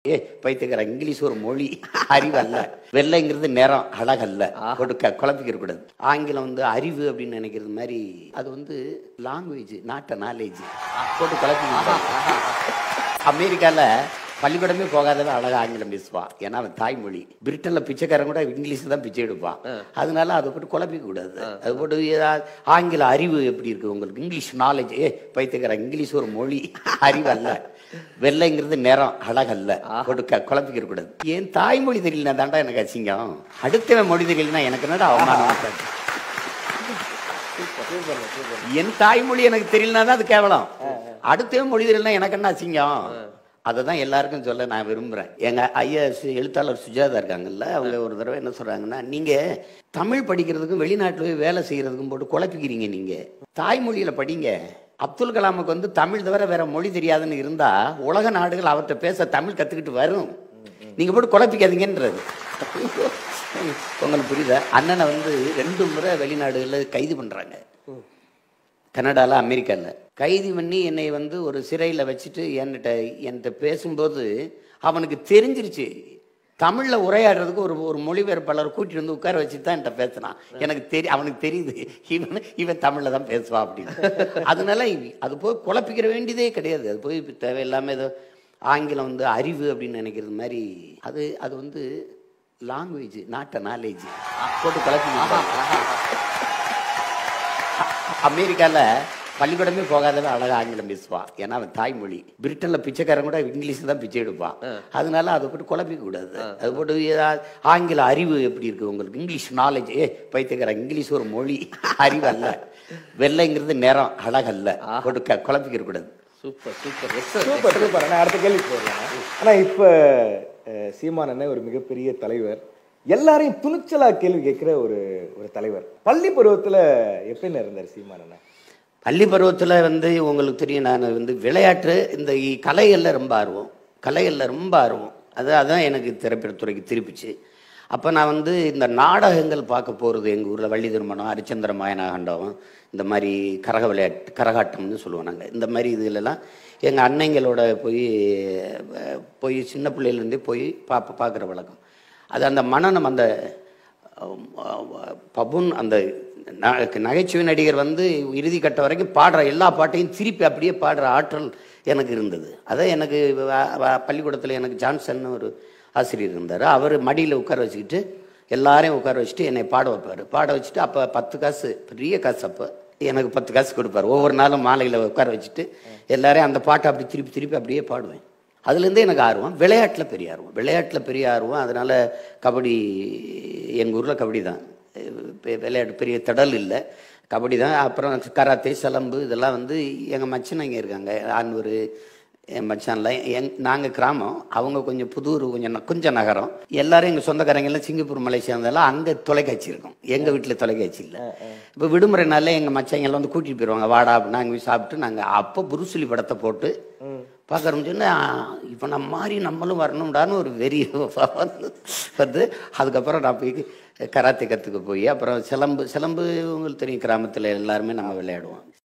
ஏ பைத்தியக்கார இங்கிலீஷ் ஒரு மொழி அறிவு அல்ல வெள்ளைங்கிறது நிறம் அழகல்ல போட்டு க- குழப்பிக்கிற கூடாது ஆங்கிலம் வந்து அறிவு அப்படின்னு நினைக்கிறது மாதிரி அது வந்து லாங்குவேஜ் நாட்ட நாலேஜ் போட்டு குழப்பிக்க அமெரிக்கால பள்ளிக்கூடமே போகாதவன் அழகா ஆங்கிலம் பேசுவான் ஏன்னா அவன் தாய்மொழி பிரிட்டன்ல பிச்சைக்காரன் கூட இங்கிலீஷ் தான் பிச்சை எடுப்பான் அதனால அதை போட்டு குழப்பிக்க கூடாது அது போட்டு ஏதாவது ஆங்கில அறிவு எப்படி இருக்கு உங்களுக்கு இங்கிலீஷ் நாலேஜ் ஏ பைத்தியக்கார இங்கிலீஷ் ஒரு மொழி அறிவு அல்ல வெள்ளைங்கிறது நிறம் அழகல்ல போட்டு க- குழப்பிக்கிற கூடாது என் தாய்மொழி தெரியல தாண்டா எனக்கு அசிங்கம் அடுத்தவன் மொழி தெரியலனா எனக்கு என்னடா அவமானம் என் தாய்மொழி எனக்கு தெரியலனா தான் அது கேவலம் அடுத்தவன் மொழி தெரியலனா எனக்கு என்ன அசிங்கம் அதை தான் எல்லாருக்கும் சொல்ல நான் விரும்புகிறேன் எங்கள் ஐயா சு- எழுத்தாளர் சுஜாதா இருக்காங்கல்ல அவங்க ஒரு தடவை என்ன சொல்கிறாங்கன்னா நீங்கள் தமிழ் படிக்கிறதுக்கும் வெளிநாட்டில் போய் வேலை செய்கிறதுக்கும் போட்டு குழப்பிக்கிறீங்க நீங்கள் தாய்மொழியில் படிங்க அப்துல் கலாமுக்கு வந்து தமிழ் தவிர வேற மொழி தெரியாதுன்னு இருந்தால் உலக நாடுகள் அவர்கிட்ட பேச தமிழ் கற்றுக்கிட்டு வரும் நீங்கள் போட்டு குழப்பிக்காதீங்கன்றது உங்களுக்கு புரியுதா அண்ணனை வந்து ரெண்டு முறை வெளிநாடுகளில் கைது பண்ணுறாங்க கனடால அமெரிக்காவில் கைது பண்ணி என்னை வந்து ஒரு சிறையில் வச்சுட்டு என்கிட்ட என்கிட்ட பேசும்போது அவனுக்கு தெரிஞ்சிருச்சு தமிழில் உரையாடுறதுக்கு ஒரு ஒரு மொழிபெயர்ப்பாளர் கூட்டிட்டு வந்து உட்கார வச்சுட்டு தான் என்கிட்ட பேசினான் எனக்கு தெரி அவனுக்கு தெரியுது இவன் இவன் தமிழில் தான் பேசுவான் அப்படின்னு அதனால இவ- அது போய் குழப்பிக்கிற வேண்டியதே கிடையாது அது போய் இப்ப தேவையில்லாமல் ஏதோ ஆங்கிலம் வந்து அறிவு அப்படின்னு நினைக்கிறது மாதிரி அது அது வந்து லாங்குவேஜ் நாட்ட நாலேஜ் போட்டு குழப்பி அமெரிக்கால பள்ளிக்கூடமே போகாதவன் அழகா ஆங்கிலம் பேசுவான் ஏன்னா அவன் தாய்மொழி பிரிட்டன்ல பிச்சைக்காரன் கூட இங்கிலீஷ் தான் பிச்சை எடுப்பான் அதனால அதை போட்டு குழப்பிக்க கூடாது அது போட்டு ஏதாவது ஆங்கில அறிவு எப்படி இருக்கு உங்களுக்கு இங்கிலீஷ் நாலேஜ் ஏ பைத்தியக்கார இங்கிலீஷ் ஒரு மொழி அறிவு அல்ல வெள்ளைங்கிறது நிறம் அழகல்ல போட்டு க- குழப்பிக்க கூடாது சூப்பர் சூப்பர் சூப்பர் சூப்பர் நான் அடுத்த கேள்வி போயிடலாம் ஆனா இப்ப அஹ், சீமான் அண்ணன் ஒரு மிகப்பெரிய தலைவர் எல்லாரையும் துணிச்சலா கேள்வி கேட்கிற ஒரு ஒரு தலைவர் பள்ளி பருவத்துல எப்படி இருந்தார் சீமான் அண்ணன் பள்ளி பருவத்தில் வந்து உங்களுக்கு தெரியும் நான் வந்து விளையாட்டு இந்த இ- கலைகளில் ரொம்ப ஆர்வம் கலைகளில் ரொம்ப ஆர்வம் அது அதான் எனக்கு திரைப்படத்துறைக்கு திருப்பிச்சு அப்போ நான் வந்து இந்த நாடகங்கள் பார்க்க போகிறது எங்கள் ஊரில் வள்ளி திருமணம் ஹரிச்சந்திர மாயனாகண்டம் இந்த மாதிரி கரக விளையாட்டு கரகாட்டம்னு சொல்லுவோம் நாங்கள் இந்த மாதிரி இதுலலாம் எங்கள் அன்னைங்களோட போய் அஹ், போய் சின்ன பிள்ளையிலேருந்தே போய் பார்ப்ப பார்க்குற வழக்கம் அது அந்த மனநம் அந்த பபுன் அந்த ந- நகைச்சுவை நடிகர் வந்து இறுதி கட்ட வரைக்கும் பாடுற எல்லா பாட்டையும் திருப்பி அப்படியே பாடுற ஆற்றல் எனக்கு இருந்தது அதான் எனக்கு பள்ளிக்கூடத்தில் எனக்கு ஜான்சன் ஒரு ஆசிரியர் இருந்தார் அவர் மடியில் உட்கார வச்சுக்கிட்டு எல்லாரையும் உட்கார வச்சுட்டு என்னை பாட வைப்பார் பாட வச்சுட்டு அப்போ பத்து காசு பெரிய காசு அப்போ எனக்கு பத்து காசு கொடுப்பார் ஒவ்வொரு நாளும் மாலையில் உட்கார வச்சுட்டு எல்லாரையும் அந்த பாட்டை அப்படி திருப்பி திருப்பி அப்படியே பாடுவேன் அதுலேருந்தே எனக்கு ஆர்வம் விளையாட்டில் பெரிய ஆர்வம் விளையாட்டில் பெரிய ஆர்வம் அதனால் கபடி எங்கள் ஊரில் கபடி தான் பெ- விளையாட்டு பெரிய திடல் இல்லை கபடி தான் அப்புறம் கராத்தே சிலம்பு இதெல்லாம் வந்து எங்கள் மச்சனைங்க இருக்காங்க ஆண்வர் என் மச்சான்லாம் எங் நாங்கள் கிராமம் அவங்க கொஞ்சம் புதூர் கொஞ்சம் ந- கொஞ்சம் நகரம் எல்லாரும் எங்கள் சொந்தக்காரங்க எல்லாம் சிங்கப்பூர் மலேசியா இருந்தாலும் அங்கே தொலைக்காட்சி இருக்கும் எங்கள் வீட்டில் தொலைக்காட்சி இல்லை இப்போ விடுமுறை நாளில் எங்கள் மச்சாங்க எல்லாம் வந்து கூட்டிகிட்டு போயிடுவாங்க வாடா அப்படின்னு நாங்கள் போய் சாப்பிட்டு நாங்கள் அப்போ புருசுலி படத்தை போட்டு பார்க்க ஆரம்பிச்சோன்னா இப்போ நம்ம மாதிரி நம்மளும் வரணும்டான்னு ஒரு வெறி வந்து அதுக்கப்புறம் நான் போய் கராத்தே கற்றுக்க போய் அப்புறம் சிலம்பு சிலம்பு உங்களுக்கு தெரியும் கிராமத்தில் எல்லாருமே நம்ம விளையாடுவோம்